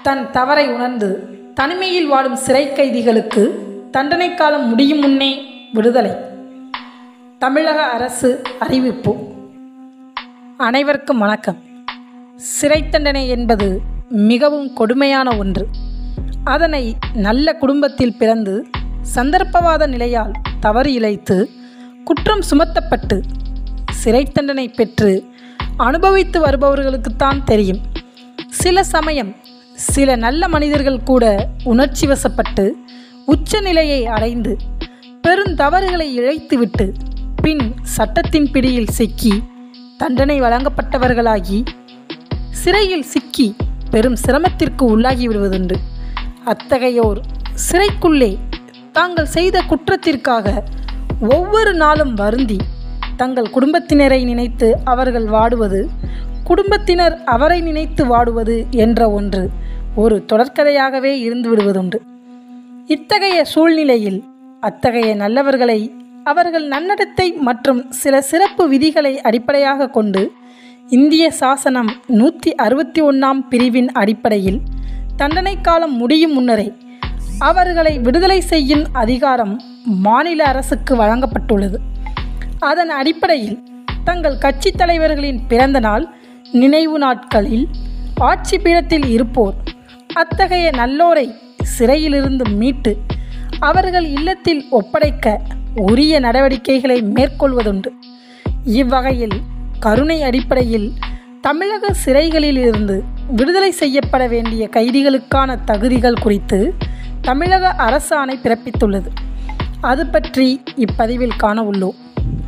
தன் தவறை உணர்ந்து தனிமையில் வாடும் சிறை கைதிகளுக்கு தண்டனை காலம் முடியும் முன்னே விடுதலை தமிழக அரசு அறிவிப்பு அனைவருக்கும் வணக்கம் சிறை தண்டனை என்பது மிகவும் கொடுமையான ஒன்று அதனை நல்ல குடும்பத்தில் பிறந்து சந்தர்ப்பவாத நிலையால் தவறு இழைத்து குற்றம் சுமத்தப்பட்டு சிறை தண்டனை பெற்று அனுபவித்து வருபவர்களுக்குத்தான் தெரியும் சில சமயம் சில நல்ல மனிதர்கள் கூட உணர்ச்சி வசப்பட்டு உச்சநிலையை அடைந்து பெருந்தவறுகளை இழைத்துவிட்டு பின் சட்டத்தின் பிடியில் சிக்கி தண்டனை வழங்கப்பட்டவர்களாகி சிறையில் சிக்கி பெரும் சிரமத்திற்கு உள்ளாகி விடுவதுண்டு அத்தகையோர் சிறைக்குள்ளே தாங்கள் செய்த குற்றத்திற்காக ஒவ்வொரு நாளும் வருந்தி தங்கள் குடும்பத்தினரை நினைத்து அவர்கள் வாடுவது குடும்பத்தினர் அவரை நினைத்து வாடுவது என்ற ஒன்று ஒரு தொடர்கதையாகவே இருந்து விடுவதுண்டு இத்தகைய சூழ்நிலையில் அத்தகைய நல்லவர்களை அவர்கள் நன்னடத்தை மற்றும் சில சிறப்பு விதிகளை அடிப்படையாக கொண்டு இந்திய சாசனம் நூற்றி அறுபத்தி ஒன்றாம் பிரிவின் அடிப்படையில் தண்டனை காலம் முடியும் முன்னரே அவர்களை விடுதலை செய்யும் அதிகாரம் மாநில அரசுக்கு வழங்கப்பட்டுள்ளது அதன் அடிப்படையில் தங்கள் கட்சி தலைவர்களின் பிறந்த நாள் நினைவு நாட்களில் ஆட்சி பீடத்தில் இருப்போர் அத்தகைய நல்லோரை சிறையிலிருந்து மீட்டு அவர்கள் இல்லத்தில் ஒப்படைக்க உரிய நடவடிக்கைகளை மேற்கொள்வதுண்டு இவ்வகையில் கருணை அடிப்படையில் தமிழக சிறைகளிலிருந்து விடுதலை செய்யப்பட வேண்டிய கைதிகளுக்கான தகுதிகள் குறித்து தமிழக அரசாணை பிறப்பித்துள்ளது அது பற்றி இப்பதிவில் காண உள்ளோம்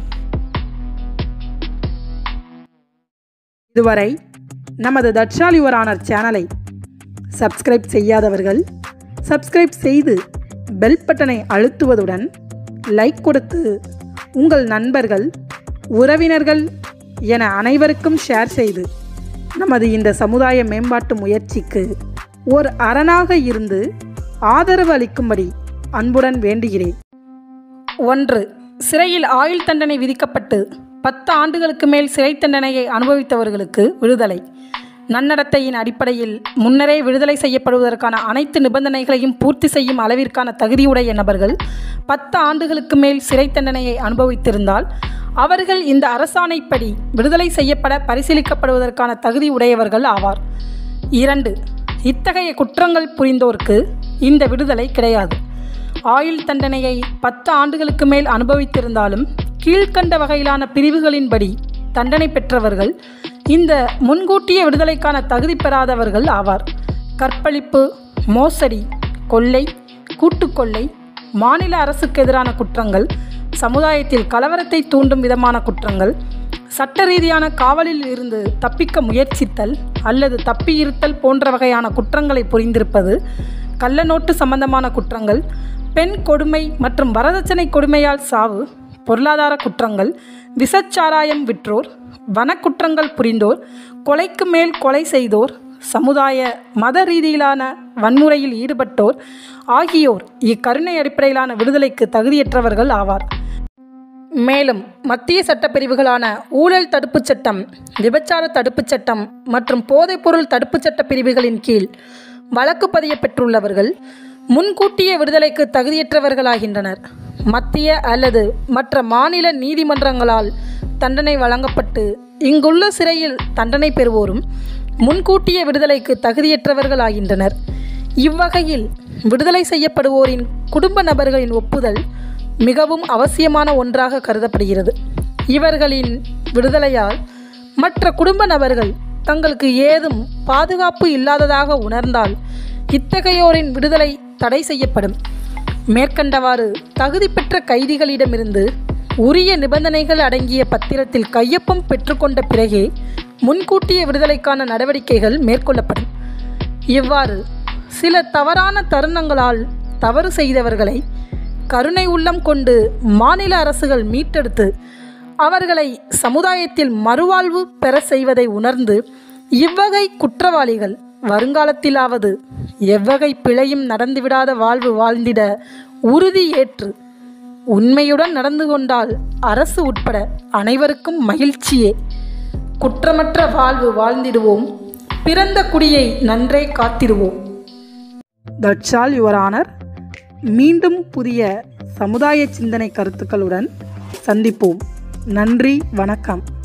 இதுவரை நமது தட்சால் யுவர் ஆனர் சேனலை சப்ஸ்கிரைப் செய்யாதவர்கள் சப்ஸ்கிரைப் செய்து பெல் பட்டனை அழுத்துவதுடன் லைக் கொடுத்து உங்கள் நண்பர்கள் உறவினர்கள் என அனைவருக்கும் ஷேர் செய்து நமது இந்த சமுதாய மேம்பாட்டு முயற்சிக்கு ஒரு அரணாக இருந்து ஆதரவு அளிக்கும்படி அன்புடன் வேண்டுகிறேன் ஒன்று சிறையில் ஆயுள் தண்டனை விதிக்கப்பட்டு பத்து ஆண்டுகளுக்கு மேல் சிறை தண்டனையை அனுபவித்தவர்களுக்கு விடுதலை நன்னடத்தையின் அடிப்படையில் முன்னரே விடுதலை செய்யப்படுவதற்கான அனைத்து நிபந்தனைகளையும் பூர்த்தி செய்யும் அளவிற்கான தகுதியுடைய நபர்கள் பத்து ஆண்டுகளுக்கு மேல் சிறை தண்டனையை அனுபவித்திருந்தால் அவர்கள் இந்த அரசாணைப்படி விடுதலை செய்யப்பட பரிசீலிக்கப்படுவதற்கான தகுதி உடையவர்கள் ஆவார் இரண்டு இத்தகைய குற்றங்கள் புரிந்தோருக்கு இந்த விடுதலை கிடையாது ஆயுள் தண்டனையை பத்து ஆண்டுகளுக்கு மேல் அனுபவித்திருந்தாலும் கீழ்கண்ட வகையிலான பிரிவுகளின்படி தண்டனை பெற்றவர்கள் இந்த முன்கூட்டிய விடுதலைக்கான தகுதி பெறாதவர்கள் ஆவார் கற்பழிப்பு மோசடி கொள்ளை கூட்டுக்கொள்ளை மாநில அரசுக்கு எதிரான குற்றங்கள் சமுதாயத்தில் கலவரத்தை தூண்டும் விதமான குற்றங்கள் சட்ட ரீதியான காவலில் இருந்து தப்பிக்க முயற்சித்தல் அல்லது தப்பியிருத்தல் போன்ற வகையான குற்றங்களை புரிந்திருப்பது கள்ள நோட்டு சம்பந்தமான குற்றங்கள் பெண் கொடுமை மற்றும் வரதட்சணை கொடுமையால் சாவு பொருளாதார குற்றங்கள் விசச்சாராயம் விற்றோர் வனக்குற்றங்கள் புரிந்தோர் கொலைக்கு மேல் கொலை செய்தோர் சமுதாய மத ரீதியிலான வன்முறையில் ஈடுபட்டோர் ஆகியோர் இக்கருணை அடிப்படையிலான விடுதலைக்கு தகுதியற்றவர்கள் ஆவார் மேலும் மத்திய சட்டப்பிரிவுகளான ஊழல் தடுப்புச் சட்டம் விபச்சார தடுப்புச் சட்டம் மற்றும் போதைப்பொருள் தடுப்புச் சட்ட பிரிவுகளின் கீழ் வழக்கு பதிய பெற்றுள்ளவர்கள் முன்கூட்டிய விடுதலைக்கு தகுதியற்றவர்களாகின்றனர் மத்திய அல்லது மற்ற மாநில நீதிமன்றங்களால் தண்டனை வழங்கப்பட்டு இங்குள்ள சிறையில் தண்டனை பெறுவோரும் முன்கூட்டிய விடுதலைக்கு தகுதியற்றவர்களாகின்றனர் இவ்வகையில் விடுதலை செய்யப்படுவோரின் குடும்ப நபர்களின் ஒப்புதல் மிகவும் அவசியமான ஒன்றாக கருதப்படுகிறது இவர்களின் விடுதலையால் மற்ற குடும்ப நபர்கள் தங்களுக்கு ஏதும் பாதுகாப்பு இல்லாததாக உணர்ந்தால் இத்தகையோரின் விடுதலை தடை செய்யப்படும் மேற்கண்டவாறு தகுதி பெற்ற கைதிகளிடமிருந்து உரிய நிபந்தனைகள் அடங்கிய பத்திரத்தில் கையொப்பம் பெற்றுக்கொண்ட பிறகே முன்கூட்டிய விடுதலைக்கான நடவடிக்கைகள் மேற்கொள்ளப்படும் இவ்வாறு சில தவறான தருணங்களால் தவறு செய்தவர்களை கருணை உள்ளம் கொண்டு மாநில அரசுகள் மீட்டெடுத்து அவர்களை சமுதாயத்தில் மறுவாழ்வு பெற செய்வதை உணர்ந்து இவ்வகை குற்றவாளிகள் வருங்காலத்திலாவது எவ்வகை பிழையும் நடந்துவிடாத வாழ்வு வாழ்ந்திட உறுதி ஏற்று உண்மையுடன் நடந்து கொண்டால் அரசு உட்பட அனைவருக்கும் மகிழ்ச்சியே குற்றமற்ற வாழ்வு வாழ்ந்திடுவோம் பிறந்த குடியை நன்றே காத்திடுவோம் தட்ஸ் ஆல் யுவர் ஆனர் மீண்டும் புதிய சமுதாய சிந்தனை கருத்துக்களுடன் சந்திப்போம் நன்றி வணக்கம்